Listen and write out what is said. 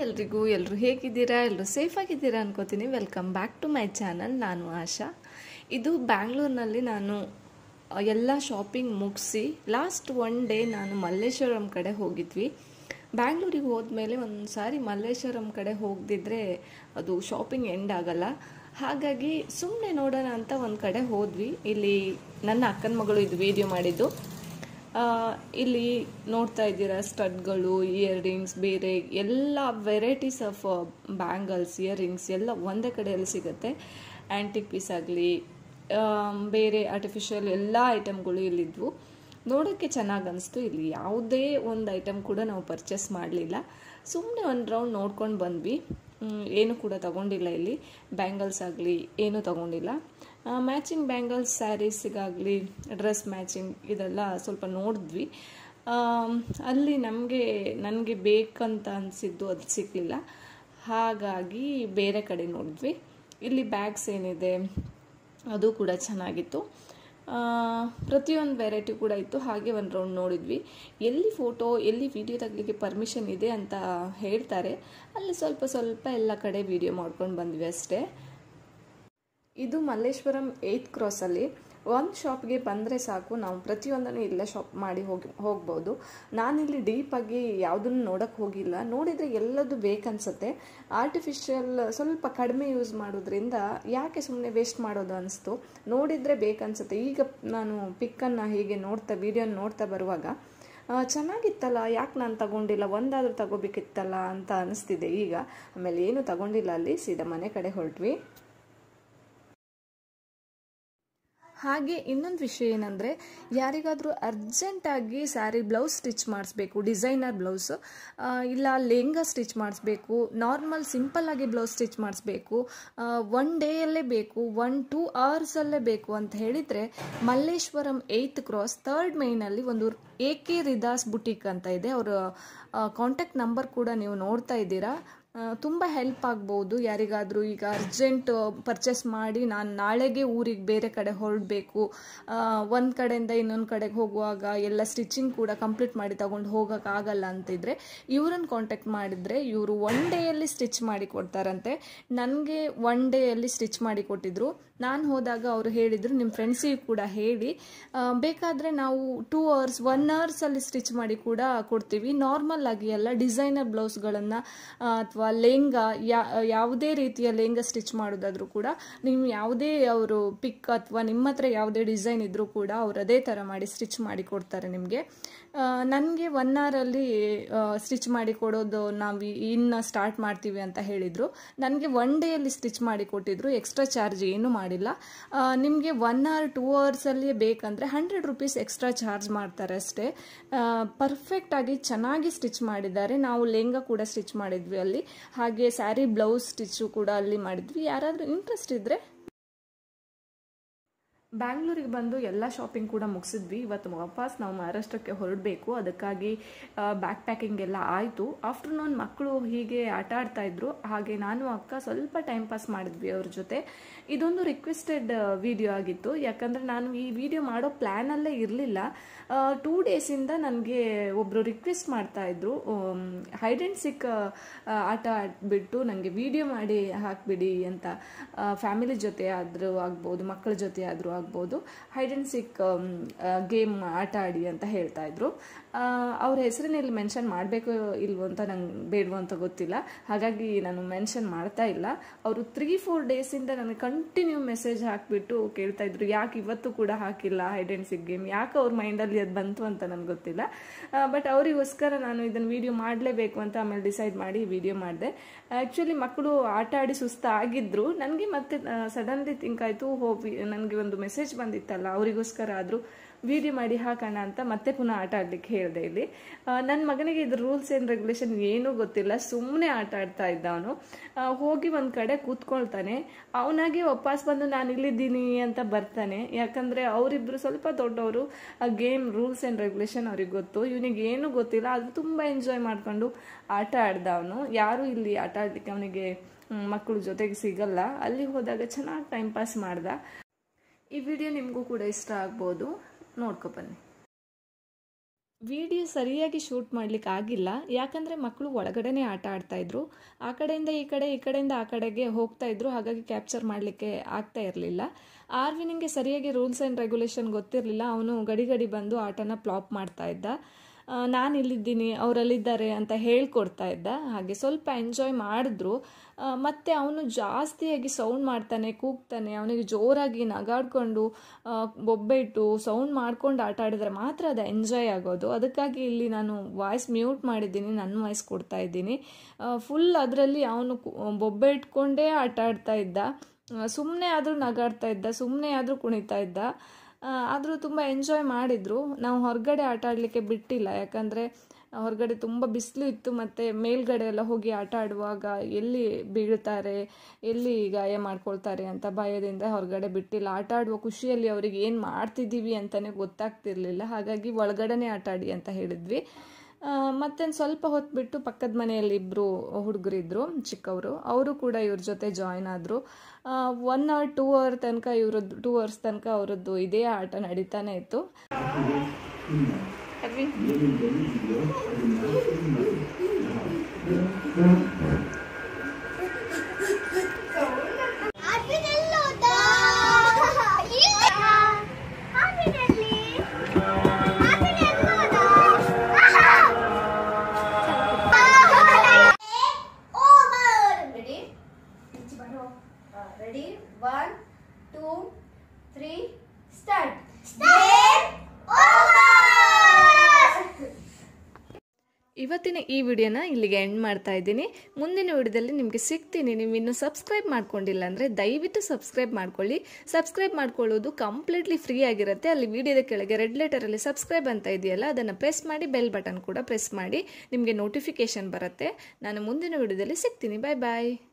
ಎಲ್ರಿಗೂ ಎಲ್ಲರೂ ಹೇಗಿದ್ದೀರಾ ಎಲ್ಲರೂ ಸೇಫ್ ಆಗಿದ್ದೀರಾ ಅನ್ಕೋತೀನಿ welcome back to my channel ನಾನು ಆಶಾ ಇದು ಬ್ಯಾಂಗ್ಳೂರಿನಲ್ಲಿ ನಾನು ಎಲ್ಲ ಶಾಪಿಂಗ್ ಮುಗಿಸಿ ಲಾಸ್ಟ್ ಒನ್ ಡೇ ನಾನು ಮಲ್ಲೇಶ್ವರಂ ಕಡೆ ಹೋಗಿದ್ವಿ ಬ್ಯಾಂಗ್ಳೂರಿಗೆ ಹೋದ್ಮೇಲೆ ಒಂದು ಸಾರಿ ಮಲ್ಲೇಶ್ವರಂ ಕಡೆ ಹೋಗದಿದ್ರೆ ಅದು ಶಾಪಿಂಗ್ ಎಂಡ್ ಆಗಲ್ಲ ಹಾಗಾಗಿ ಸುಮ್ಮನೆ ನೋಡೋಣ ಅಂತ ಒಂದು ಕಡೆ ಹೋದ್ವಿ ಇಲ್ಲಿ ನನ್ನ ಅಕ್ಕನ ಮಗಳು ಇದು ವಿಡಿಯೋ ಮಾಡಿದ್ದು ಆ, ಇಲ್ಲಿ ನೋಡ್ತಾ ಇದ್ದೀರಾ ಸ್ಟಡ್ಗಳು ಇಯರಿಂಗ್ಸ್ ಬೇರೆ ಎಲ್ಲ ವೆರೈಟೀಸ್ ಆಫ್ ಬ್ಯಾಂಗಲ್ಸ್ ಇಯರಿಂಗ್ಸ್ ಎಲ್ಲ ಒಂದೇ ಕಡೆಯಲ್ಲಿ ಸಿಗುತ್ತೆ ಆ್ಯಂಟಿಕ್ ಪೀಸ್ ಆಗಲಿ ಬೇರೆ ಆರ್ಟಿಫಿಷಿಯಲ್ ಎಲ್ಲ ಐಟಮ್ಗಳು ಇಲ್ಲಿದ್ವು ನೋಡೋಕ್ಕೆ ಚೆನ್ನಾಗಿ ಅನಿಸ್ತು ಇಲ್ಲಿ ಯಾವುದೇ ಒಂದು ಐಟಮ್ ಕೂಡ ನಾವು ಪರ್ಚೇಸ್ ಮಾಡಲಿಲ್ಲ ಸುಮ್ಮನೆ ಒಂದು ರೌಂಡ್ ನೋಡ್ಕೊಂಡು ಬಂದ್ವಿ ಮ್, ಏನು ಕೂಡ ತಗೊಂಡಿಲ್ಲ ಇಲ್ಲಿ ಬ್ಯಾಂಗಲ್ಸ್ ಆಗಲಿ ಏನೂ ತಗೊಂಡಿಲ್ಲ ಮ್ಯಾಚಿಂಗ್ ಬ್ಯಾಂಗಲ್ಸ್ ಸ್ಯಾರೀಸಿಗಾಗಲಿ ಡ್ರೆಸ್ ಮ್ಯಾಚಿಂಗ್ ಇದೆಲ್ಲ ಸ್ವಲ್ಪ ನೋಡಿದ್ವಿ ಆಮ್, ಅಲ್ಲಿ ನಮಗೆ ನನಗೆ ಬೇಕಂತ ಅನಿಸಿದ್ದು ಅದು ಸಿಗಲಿಲ್ಲ ಹಾಗಾಗಿ ಬೇರೆ ಕಡೆ ನೋಡಿದ್ವಿ ಇಲ್ಲಿ ಬ್ಯಾಗ್ಸ್ ಏನಿದೆ ಅದು ಕೂಡ ಚೆನ್ನಾಗಿತ್ತು ಆ, ಪ್ರತಿಯೊಂದು ವೆರೈಟಿ ಕೂಡ ಇತ್ತು ಹಾಗೆ ಒಂದು ರೌಂಡ್ ನೋಡಿದ್ವಿ ಎಲ್ಲಿ ಫೋಟೋ ಎಲ್ಲಿ ವಿಡಿಯೋ ತೆಗಲಿಕ್ಕೆ ಪರ್ಮಿಷನ್ ಇದೆ ಅಂತ ಹೇಳ್ತಾರೆ ಅಲ್ಲಿ ಸ್ವಲ್ಪ ಸ್ವಲ್ಪ ಎಲ್ಲ ಕಡೆ ವಿಡಿಯೋ ಮಾಡ್ಕೊಂಡು ಬಂದ್ವಿ ಅಷ್ಟೇ ಇದು ಮಲ್ಲೇಶ್ವರಂ ಏಯ್ತ್ ಕ್ರಾಸಲ್ಲಿ ಒಂದು ಶಾಪ್ಗೆ ಬಂದರೆ ಸಾಕು ನಾವು ಪ್ರತಿಯೊಂದನ್ನು ಇಲ್ಲೇ ಶಾಪ್ ಮಾಡಿ ಹೋಗಿ ಹೋಗ್ಬೋದು ನಾನಿಲ್ಲಿ ಡೀಪಾಗಿ ಯಾವುದನ್ನು ನೋಡೋಕ್ಕೆ ಹೋಗಿಲ್ಲ ನೋಡಿದರೆ ಎಲ್ಲದು ಬೇಕನ್ಸುತ್ತೆ ಆರ್ಟಿಫಿಷಿಯಲ್ ಸ್ವಲ್ಪ ಕಡಿಮೆ ಯೂಸ್ ಮಾಡೋದ್ರಿಂದ ಯಾಕೆ ಸುಮ್ಮನೆ ವೇಸ್ಟ್ ಮಾಡೋದು ಅನಿಸ್ತು ನೋಡಿದರೆ ಬೇಕನ್ಸುತ್ತೆ ಈಗ ನಾನು ಪಿಕ್ಕನ್ನು ಹೀಗೆ ನೋಡ್ತಾ ವಿಡಿಯೋನ ನೋಡ್ತಾ ಬರುವಾಗ ಆ, ಚೆನ್ನಾಗಿತ್ತಲ್ಲ ಯಾಕೆ ನಾನು ತಗೊಂಡಿಲ್ಲ ಒಂದಾದರೂ ತಗೋಬೇಕಿತ್ತಲ್ಲ ಅಂತ ಅನಿಸ್ತಿದೆ ಈಗ ಆಮೇಲೆ ಏನು ತಗೊಂಡಿಲ್ಲ ಅಲ್ಲಿ ಸೀದಾ ಮನೆ ಕಡೆ ಹೊರಟ್ವಿ ಹಾಗೆ ಇನ್ನೊಂದು ವಿಷಯ ಏನಂದರೆ ಯಾರಿಗಾದರೂ ಅರ್ಜೆಂಟಾಗಿ ಸ್ಯಾರಿ ಬ್ಲೌಸ್ ಸ್ಟಿಚ್ ಮಾಡಿಸ್ಬೇಕು ಡಿಸೈನರ್ ಬ್ಲೌಸ್ ಇಲ್ಲ ಲೆಹಂಗಾ ಸ್ಟಿಚ್ ಮಾಡಿಸ್ಬೇಕು ನಾರ್ಮಲ್ ಸಿಂಪಲ್ಲಾಗಿ ಬ್ಲೌಸ್ ಸ್ಟಿಚ್ ಮಾಡಿಸ್ಬೇಕು ಒನ್ ಡೇಯಲ್ಲೇ ಬೇಕು ಒನ್ ಟೂ ಅವರ್ಸಲ್ಲೇ ಬೇಕು ಅಂತ ಹೇಳಿದರೆ ಮಲ್ಲೇಶ್ವರಂ ಏಯ್ತ್ ಕ್ರಾಸ್ ಥರ್ಡ್ ಮೈನಲ್ಲಿ ಒಂದು ಎ ಕೆ ರಿದಾಸ್ ಬುಟೀಕ್ ಅಂತ ಇದೆ ಅವರ ಕಾಂಟ್ಯಾಕ್ಟ್ ನಂಬರ್ ಕೂಡ ನೀವು ನೋಡ್ತಾ ಇದ್ದೀರಾ ತುಂಬ ಹೆಲ್ಪ್ ಆಗ್ಬೋದು ಯಾರಿಗಾದರೂ ಈಗ ಅರ್ಜೆಂಟ್ ಪರ್ಚೇಸ್ ಮಾಡಿ ನಾನು ನಾಳೆಗೆ ಊರಿಗೆ ಬೇರೆ ಕಡೆ ಹೊರಡಬೇಕು ಒಂದು ಕಡೆಯಿಂದ ಇನ್ನೊಂದು ಕಡೆಗೆ ಹೋಗುವಾಗ ಎಲ್ಲ ಸ್ಟಿಚಿಂಗ್ ಕೂಡ ಕಂಪ್ಲೀಟ್ ಮಾಡಿ ತಗೊಂಡು ಹೋಗೋಕ್ಕಾಗಲ್ಲ ಅಂತಿದ್ರೆ ಇವ್ರನ್ನ ಕಾಂಟ್ಯಾಕ್ಟ್ ಮಾಡಿದರೆ ಇವರು ಒನ್ ಡೇಯಲ್ಲಿ ಸ್ಟಿಚ್ ಮಾಡಿ ಕೊಡ್ತಾರಂತೆ ನನಗೆ ಒನ್ ಡೇಯಲ್ಲಿ ಸ್ಟಿಚ್ ಮಾಡಿ ಕೊಟ್ಟಿದ್ರು ನಾನು ಹೋದಾಗ ಅವರು ಹೇಳಿದರು ನಿಮ್ಮ ಫ್ರೆಂಡ್ಸಿಗೆ ಕೂಡ ಹೇಳಿ ಆ, ಬೇಕಾದರೆ ನಾವು ಟೂ ಅವರ್ಸ್ ಒನ್ ಅವರ್ಸಲ್ಲಿ ಸ್ಟಿಚ್ ಮಾಡಿ ಕೂಡ ಕೊಡ್ತೀವಿ ನಾರ್ಮಲ್ ಆಗಿ ಎಲ್ಲ ಡಿಸೈನರ್ ಬ್ಲೌಸ್ಗಳನ್ನು ಅಥವಾ ಲೆಹಂಗಾ ಯಾ ಯಾವುದೇ ರೀತಿಯ ಲೆಹಂಗಾ ಸ್ಟಿಚ್ ಮಾಡೋದಾದರೂ ಕೂಡ ನೀವು ಯಾವುದೇ ಅವರು ಪಿಕ್ ಅಥವಾ ನಿಮ್ಮ ಹತ್ರ ಯಾವುದೇ ಡಿಸೈನ್ ಇದ್ದರೂ ಕೂಡ ಅವ್ರು ಅದೇ ಥರ ಮಾಡಿ ಸ್ಟಿಚ್ ಮಾಡಿ ಕೊಡ್ತಾರೆ ನಿಮಗೆ ನನಗೆ ಒನ್ ಅವರಲ್ಲಿ ಸ್ಟಿಚ್ ಮಾಡಿ ಕೊಡೋದು ನಾವು ಇನ್ನು ಸ್ಟಾರ್ಟ್ ಮಾಡ್ತೀವಿ ಅಂತ ಹೇಳಿದರು ನನಗೆ ಒನ್ ಡೇಯಲ್ಲಿ ಸ್ಟಿಚ್ ಮಾಡಿ ಕೊಟ್ಟಿದ್ರು ಎಕ್ಸ್ಟ್ರಾ ಚಾರ್ಜ್ ಏನೂ ಮಾಡಿಲ್ಲ ನಿಮಗೆ ಒನ್ ಅವರ್ ಟೂ ಅವರ್ಸಲ್ಲಿ ಬೇಕಂದರೆ ಹಂಡ್ರೆಡ್ ರುಪೀಸ್ ಎಕ್ಸ್ಟ್ರಾ ಚಾರ್ಜ್ ಮಾಡ್ತಾರೆ ಅಷ್ಟೇ ಪರ್ಫೆಕ್ಟಾಗಿ ಚೆನ್ನಾಗಿ ಸ್ಟಿಚ್ ಮಾಡಿದ್ದಾರೆ ನಾವು ಲೆಹಂಗಾ ಕೂಡ ಸ್ಟಿಚ್ ಮಾಡಿದ್ವಿ ಅಲ್ಲಿ ಹಾಗೆ ಸ್ಯಾರಿ ಬ್ಲೌಸ್ ಸ್ಟಿಚ್ಚು ಕೂಡ ಅಲ್ಲಿ ಮಾಡಿದ್ವಿ ಯಾರಾದರೂ ಇಂಟ್ರೆಸ್ಟ್ ಇದ್ದರೆ ಬ್ಯಾಂಗ್ಳೂರಿಗೆ ಬಂದು ಎಲ್ಲ ಶಾಪಿಂಗ್ ಕೂಡ ಮುಗಿಸಿದ್ವಿ ಇವತ್ತು ವಾಪಸ್ ನಾವು ಮಹಾರಾಷ್ಟ್ರಕ್ಕೆ ಹೊರಡಬೇಕು ಅದಕ್ಕಾಗಿ ಬ್ಯಾಕ್ ಪ್ಯಾಕಿಂಗ್ ಎಲ್ಲ ಆಯಿತು ಆಫ್ಟರ್ನೂನ್ ಮಕ್ಕಳು ಹೀಗೆ ಆಟ ಆಡ್ತಾ ಇದ್ರು ಹಾಗೆ ನಾನು ಅಕ್ಕ ಸ್ವಲ್ಪ ಟೈಮ್ ಪಾಸ್ ಮಾಡಿದ್ವಿ ಅವ್ರ ಜೊತೆ ಇದೊಂದು ರಿಕ್ವೆಸ್ಟೆಡ್ ವಿಡಿಯೋ ಆಗಿತ್ತು ಯಾಕಂದರೆ ನಾನು ಈ ವಿಡಿಯೋ ಮಾಡೋ ಪ್ಲ್ಯಾನಲ್ಲೇ ಇರಲಿಲ್ಲ ಟೂ ಡೇಸಿಂದ ನನಗೆ ಒಬ್ಬರು ರಿಕ್ವೆಸ್ಟ್ ಮಾಡ್ತಾ ಇದ್ರು ಹೈಡ್ ಆ್ಯಂಡ್ ಸಿಕ್ ಆಟ ಆಡ್ಬಿಟ್ಟು ನನಗೆ ವಿಡಿಯೋ ಮಾಡಿ ಹಾಕ್ಬಿಡಿ ಅಂತ ಫ್ಯಾಮಿಲಿ ಜೊತೆ ಆದರೂ ಆಗ್ಬೋದು ಮಕ್ಕಳ ಜೊತೆ ಆದರೂ ಆಗ್ಬೋದು ಹೈಡ್ ಆ್ಯಂಡ್ ಸಿಕ್ ಗೇಮ್ ಆಟ ಆಡಿ ಅಂತ ಹೇಳ್ತಾ ಇದ್ರು ಆ, ಅವ್ರ ಹೆಸರನ್ನ ಇಲ್ಲಿ ಮೆನ್ಷನ್ ಮಾಡಬೇಕು ಇಲ್ವೋ ಅಂತ ನಂಗೆ ಬೇಡವೋ ಅಂತ ಗೊತ್ತಿಲ್ಲ ಹಾಗಾಗಿ ನಾನು ಮೆನ್ಷನ್ ಮಾಡ್ತಾ ಇಲ್ಲ ಅವರು ತ್ರೀ ಫೋರ್ ಡೇಸಿಂದ ನನಗೆ ಕಂಟಿನ್ಯೂ ಮೆಸೇಜ್ ಹಾಕಿಬಿಟ್ಟು ಕೇಳ್ತಾ ಇದ್ರು ಯಾಕೆ ಇವತ್ತು ಕೂಡ ಹಾಕಿಲ್ಲ ಹೈಡ್ ಆ್ಯಂಡ್ ಸಿಕ್ ಗೇಮ್ ಯಾಕೆ ಅವ್ರ ಮೈಂಡಲ್ಲಿ ಅದು ಬಂತು ಅಂತ ನನಗೆ ಗೊತ್ತಿಲ್ಲ ಬಟ್ ಅವರಿಗೋಸ್ಕರ ನಾನು ಇದನ್ನು ವಿಡಿಯೋ ಮಾಡಲೇಬೇಕು ಅಂತ ಆಮೇಲೆ ಡಿಸೈಡ್ ಮಾಡಿ ವಿಡಿಯೋ ಮಾಡಿದೆ ಆ್ಯಕ್ಚುಲಿ ಮಕ್ಕಳು ಆಟ ಆಡಿ ಸುಸ್ತಾಗಿದ್ರು ನನಗೆ ಮತ್ತೆ ಸಡನ್ಲಿ ಥಿಂಕ್ ಆಯಿತು ಹೋಗಿ ನನಗೆ ಒಂದು ಮೆಸೇಜ್ ಬಂದಿತ್ತಲ್ಲ ಅವರಿಗೋಸ್ಕರ ಆದರೂ ವಿಡಿಯೋ ಮಾಡಿ ಹಾಕೋಣ ಅಂತ ಮತ್ತೆ ಪುನಃ ಆಟ ಆಡ್ಲಿಕ್ಕೆ ಹೇಳಿದೆ ಇಲ್ಲಿ ನನ್ನ ಮಗನಿಗೆ ಇದ್ರ ರೂಲ್ಸ್ ಆ್ಯಂಡ್ ರೆಗ್ಯುಲೇಷನ್ ಏನೂ ಗೊತ್ತಿಲ್ಲ ಸುಮ್ಮನೆ ಆಟ ಆಡ್ತಾ ಇದ್ದ ಅವನು ಹೋಗಿ ಒಂದು ಕಡೆ ಕೂತ್ಕೊಳ್ತಾನೆ ಅವನಾಗೆ ವಾಪಸ್ ಬಂದು ನಾನು ಇಲ್ಲಿದ್ದೀನಿ ಅಂತ ಬರ್ತಾನೆ ಯಾಕಂದರೆ ಅವರಿಬ್ಬರು ಸ್ವಲ್ಪ ದೊಡ್ಡವರು ಗೇಮ್ ರೂಲ್ಸ್ ಆ್ಯಂಡ್ ರೆಗ್ಯುಲೇಷನ್ ಅವ್ರಿಗೆ ಗೊತ್ತು ಇವನಿಗೆ ಏನೂ ಗೊತ್ತಿಲ್ಲ ಅದು ತುಂಬ ಎಂಜಾಯ್ ಮಾಡ್ಕೊಂಡು ಆಟ ಆಡ್ದ ಅವನು ಯಾರೂ ಇಲ್ಲಿ ಆಟ ಆಡಲಿಕ್ಕೆ ಅವನಿಗೆ ಮಕ್ಕಳು ಜೊತೆಗೆ ಸಿಗಲ್ಲ ಅಲ್ಲಿ ಹೋದಾಗ ಚೆನ್ನಾಗಿ ಟೈಮ್ ಪಾಸ್ ಮಾಡ್ದ ಈ ವಿಡಿಯೋ ನಿಮಗೂ ಕೂಡ ಇಷ್ಟ ಆಗ್ಬೋದು ನೋಡ್ಕೊ ಬನ್ನಿ ವಿಡಿಯೋ ಸರಿಯಾಗಿ ಶೂಟ್ ಮಾಡಲಿಕ್ಕೆ ಆಗಿಲ್ಲ ಯಾಕಂದರೆ ಮಕ್ಕಳು ಒಳಗಡೆನೇ ಆಟ ಆಡ್ತಾಯಿದ್ರು ಆ ಕಡೆಯಿಂದ ಈ ಕಡೆ ಈ ಕಡೆಯಿಂದ ಆ ಕಡೆಗೆ ಹೋಗ್ತಾ ಇದ್ರು ಹಾಗಾಗಿ ಕ್ಯಾಪ್ಚರ್ ಮಾಡಲಿಕ್ಕೆ ಆಗ್ತಾ ಇರಲಿಲ್ಲ ಆರ್ವಿನಿಂಗೆ ಸರಿಯಾಗಿ ರೂಲ್ಸ್ ಆ್ಯಂಡ್ ರೆಗ್ಯುಲೇಷನ್ ಗೊತ್ತಿರಲಿಲ್ಲ ಅವನು ಗಡಿ ಗಡಿ ಬಂದು ಆಟನ ಪ್ಲಾಪ್ ಮಾಡ್ತಾ ಇದ್ದ ನಾನು ಇಲ್ಲಿದ್ದೀನಿ ಅವರಲ್ಲಿದ್ದಾರೆ ಅಂತ ಹೇಳ್ಕೊಡ್ತಾ ಇದ್ದ ಹಾಗೆ ಸ್ವಲ್ಪ ಎಂಜಾಯ್ ಮಾಡಿದ್ರು ಮತ್ತು ಅವನು ಜಾಸ್ತಿಯಾಗಿ ಸೌಂಡ್ ಮಾಡ್ತಾನೆ ಕೂಗ್ತಾನೆ ಅವನಿಗೆ ಜೋರಾಗಿ ನಗಾಡ್ಕೊಂಡು ಬೊಬ್ಬೆ ಇಟ್ಟು ಸೌಂಡ್ ಮಾಡ್ಕೊಂಡು ಆಟ ಆಡಿದ್ರೆ ಮಾತ್ರ ಅದು ಎಂಜಾಯ್ ಆಗೋದು ಅದಕ್ಕಾಗಿ ಇಲ್ಲಿ ನಾನು ವಾಯ್ಸ್ ಮ್ಯೂಟ್ ಮಾಡಿದ್ದೀನಿ ನನ್ನ ವಾಯ್ಸ್ ಕೊಡ್ತಾ ಇದ್ದೀನಿ ಫುಲ್ ಅದರಲ್ಲಿ ಅವನು ಬೊಬ್ಬೆ ಇಟ್ಕೊಂಡೇ ಆಟ ಆಡ್ತಾ ಇದ್ದ ಸುಮ್ಮನೆ ಆದರೂ ನಗಾಡ್ತಾ ಇದ್ದ ಸುಮ್ಮನೆ ಆದರೂ ಕುಣಿತಾ ಇದ್ದ ಆದರೂ ತುಂಬ ಎಂಜಾಯ್ ಮಾಡಿದರು ನಾವು ಹೊರಗಡೆ ಆಟ ಆಡಲಿಕ್ಕೆ ಬಿಟ್ಟಿಲ್ಲ ಯಾಕಂದರೆ ಹೊರಗಡೆ ತುಂಬ ಬಿಸಿಲು ಇತ್ತು ಮತ್ತು ಮೇಲ್ಗಡೆ ಎಲ್ಲ ಹೋಗಿ ಆಟ ಆಡುವಾಗ ಎಲ್ಲಿ ಬೀಳ್ತಾರೆ ಎಲ್ಲಿ ಗಾಯ ಮಾಡ್ಕೊಳ್ತಾರೆ ಅಂತ ಭಯದಿಂದ ಹೊರಗಡೆ ಬಿಟ್ಟಿಲ್ಲ ಆಟ ಆಡುವ ಖುಷಿಯಲ್ಲಿ ಅವರಿಗೆ ಏನು ಮಾಡ್ತಿದ್ದೀವಿ ಅಂತಲೇ ಗೊತ್ತಾಗ್ತಿರ್ಲಿಲ್ಲ ಹಾಗಾಗಿ ಒಳಗಡೆನೇ ಆಟ ಆಡಿ ಅಂತ ಹೇಳಿದ್ವಿ ಮತ್ತೊಂದು ಸ್ವಲ್ಪ ಹೊತ್ತು ಬಿಟ್ಟು ಪಕ್ಕದ ಮನೆಯಲ್ಲಿ ಇಬ್ಬರು ಹುಡುಗರಿದ್ರು ಚಿಕ್ಕವರು ಅವರು ಕೂಡ ಇವ್ರ ಜೊತೆ ಜಾಯ್ನ್ ಆದರು ಒನ್ ಅವರ್ ಟೂ ಅವರ್ ತನಕ ಇವ್ರದ್ದು ಟೂ ಅವರ್ಸ್ ತನಕ ಅವರದ್ದು ಇದೇ ಆಟ ನಡೀತಾನೆ ಇತ್ತು Ready? One, two, three, start. ಇವತ್ತಿನ ಈ ವಿಡಿಯೋನ ಇಲ್ಲಿಗೆ ಎಂಡ್ ಮಾಡ್ತಾ ಇದ್ದೀನಿ ಮುಂದಿನ ವಿಡಿಯೋದಲ್ಲಿ ನಿಮಗೆ ಸಿಗ್ತೀನಿ ನೀವು ಇನ್ನೂ ಸಬ್ಸ್ಕ್ರೈಬ್ ಮಾಡ್ಕೊಂಡಿಲ್ಲ ಅಂದರೆ ದಯವಿಟ್ಟು ಸಬ್ಸ್ಕ್ರೈಬ್ ಮಾಡ್ಕೊಳ್ಳಿ ಸಬ್ಸ್ಕ್ರೈಬ್ ಮಾಡ್ಕೊಳ್ಳೋದು ಕಂಪ್ಲೀಟ್ಲಿ ಫ್ರೀ ಆಗಿರುತ್ತೆ ಅಲ್ಲಿ ವಿಡಿಯೋದ ಕೆಳಗೆ ರೆಡ್ ಲೆಟರಲ್ಲಿ ಸಬ್ಸ್ಕ್ರೈಬ್ ಅಂತ ಇದೆಯಲ್ಲ ಅದನ್ನು ಪ್ರೆಸ್ ಮಾಡಿ ಬೆಲ್ ಬಟನ್ ಕೂಡ ಪ್ರೆಸ್ ಮಾಡಿ ನಿಮಗೆ ನೋಟಿಫಿಕೇಶನ್ ಬರುತ್ತೆ ನಾನು ಮುಂದಿನ ವಿಡಿಯೋದಲ್ಲಿ ಸಿಗ್ತೀನಿ ಬಾಯ್ ಬಾಯ್